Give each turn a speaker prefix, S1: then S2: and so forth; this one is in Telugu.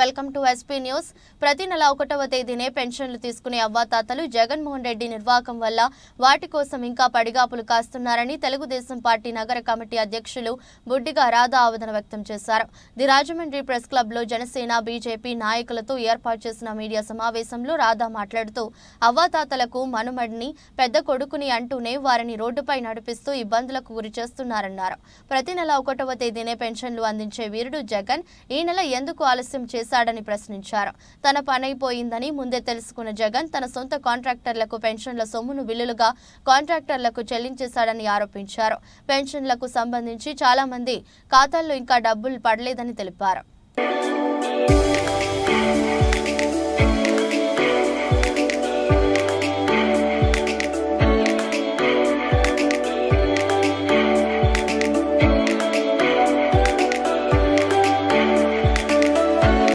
S1: వెల్కమ్ టు ఎస్పీ న్యూస్ ప్రతి నెల ఒకటవ తేదీనే పెన్షన్లు తీసుకునే అవ్వాతాతలు జగన్మోహన్ రెడ్డి నిర్వాహకం వల్ల వాటి కోసం ఇంకా పడిగాపులు కాస్తున్నారని తెలుగుదేశం పార్టీ నగర కమిటీ అధ్యక్షులు బుడ్డిగా రాధా ఆవేదన వ్యక్తం చేశారు ది రాజమండ్రి ప్రెస్ క్లబ్ లో జనసేన బీజేపీ నాయకులతో ఏర్పాటు చేసిన మీడియా సమావేశంలో రాధా మాట్లాడుతూ అవ్వాతాతలకు మనుమడిని పెద్ద కొడుకుని అంటూనే వారిని రోడ్డుపై నడిపిస్తూ ఇబ్బందులకు గురి చేస్తున్నారన్నారు ప్రతి నెల ఒకటవ తేదీనే పెన్షన్లు అందించే వీరుడు జగన్ ఈ నెల ఎందుకు ఆలస్యం చేశాడని ప్రశ్నించారు తన పనైపోయిందని ముందే తెలుసుకున్న జగన్ తన సొంత కాంట్రాక్టర్లకు పెన్షన్ల సొమ్మును బిల్లులుగా కాంట్రాక్టర్లకు చెల్లించేశాడని ఆరోపించారు పెన్షన్లకు సంబంధించి చాలా మంది ఖాతాల్లో ఇంకా డబ్బులు పడలేదని తెలిపారు